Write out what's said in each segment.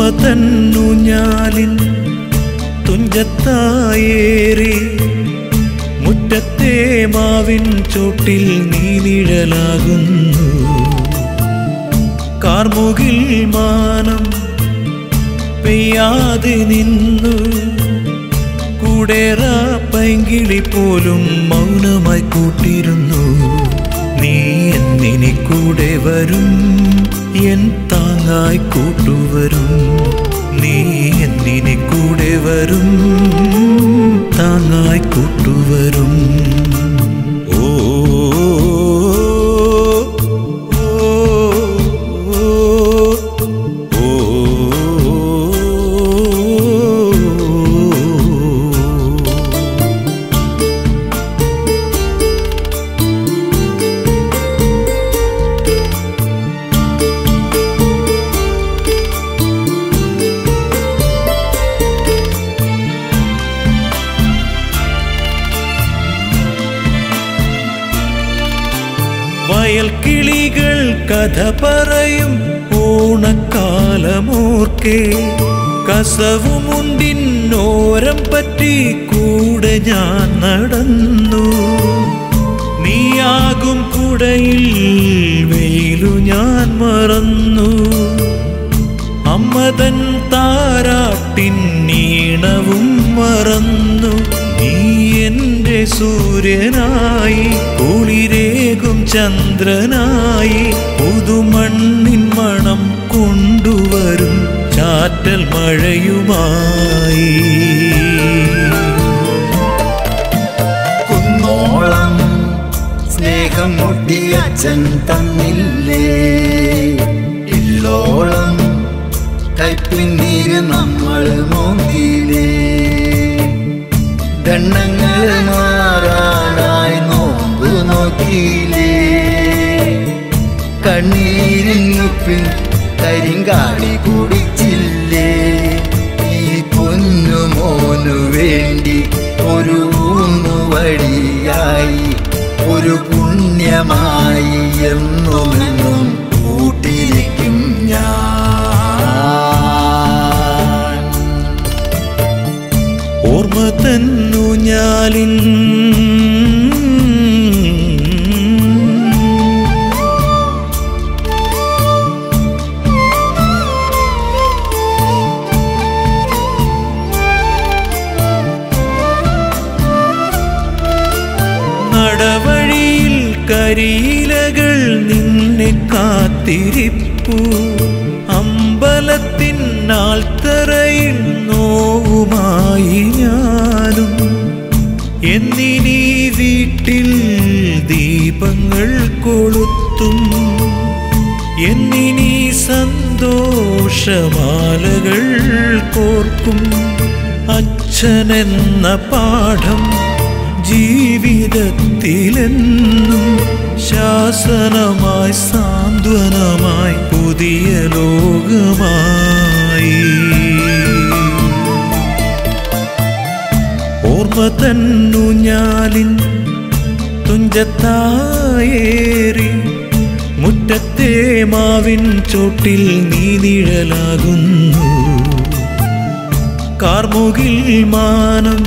തന്നൂഞ്ഞാലിൻ തുഞ്ചത്തായേറി മുറ്റത്തെ മാവിൻ ചോട്ടിൽ നീ നിഴലാകുന്നു കാർമുകിൽ മാനം പെയ്യാതെ നിന്നു കൂടേറ പൈങ്കിളി പോലും മൗനമായി കൂട്ടിരുന്നു നീ എന്നിനി കൂടെ വരും എൻ താങ്ങായി കൂട്ടുവരും നീ എന്നിനി കൂടെ വരും താങ്ങായി കൂട്ടുവരും ഓ വയൽക്കിളികൾ കഥ പറയും ഓണക്കാലമോർക്കെ കസവുമുണ്ടിന്നോരം പറ്റി കൂടെ ഞാൻ നടന്നു നീയാകും കുടയിൽ വെയിലു ഞാൻ മറന്നു അമ്മതൻ താരാട്ടിൻ നീണവും മറന്നു നീ എന്റെ സൂര്യനായി കുളിരേകും ചന്ദ്രനായി പുതുമണ്ണിൻ മണം കൊണ്ടുവരും ചാറ്റൽ മഴയുമായി കുന്നോളം സ്നേഹം മുട്ടി അച്ഛൻ തന്നില്ലേ ഇല്ലോളം കൈപ്പിന്നീര് നമ്മൾ നോക്കിയില്ലേ ദണ്ണങ്ങൾ മാറാനായി നോമ്പ് നോക്കിയില്ലേ കണ്ണീരിങ്ങുപ്പിൽ കരിങ്കാളി കുടിച്ചില്ലേ ഈ പൊന്നു മോനു വേണ്ടി ഒരു ഊന്നുവടിയായി ഒരു പുണ്യമായി എന്നുമെന്നും കൂട്ടിരിക്കും ഞാൻ ഓർമ്മ തന്നു ഞാലിൻ നടവഴിയിൽ കരിയിലകൾ നിന്നെ കാത്തിരിപ്പു അമ്പലത്തിൻ ആൾത്തറയിൽ നോവുമായി ഞാനും എന്നിനീ വീട്ടിൽ ദീപങ്ങൾ കൊളുത്തും എന്നിനീ സന്തോഷമാലകൾ കോർക്കും അച്ഛനെന്ന പാഠം ജീവിതത്തിലെന്നും ശാസനമായി സാന്ത്വനമായി പുതിയ ലോകമായി ഓർമ്മ തന്നു ഞാലിൻ തുഞ്ചത്തായേറി മുറ്റത്തെ മാവിൻ ചോട്ടിൽ നീ നിഴലാകുന്നു കാർമുകിൽ മാനം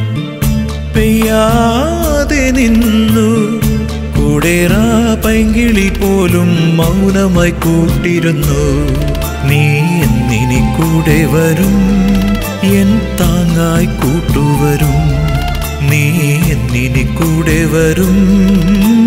പെയ്യാതെ നിന്നു കൂടേറാ പൈങ്കിളി പോലും മൗനമായി കൂട്ടിരുന്നു നീ എന്നിനി കൂടെ വരും എൻ താങ്ങായി കൂട്ടുവരും നീ എന്നിനി കൂടെ വരും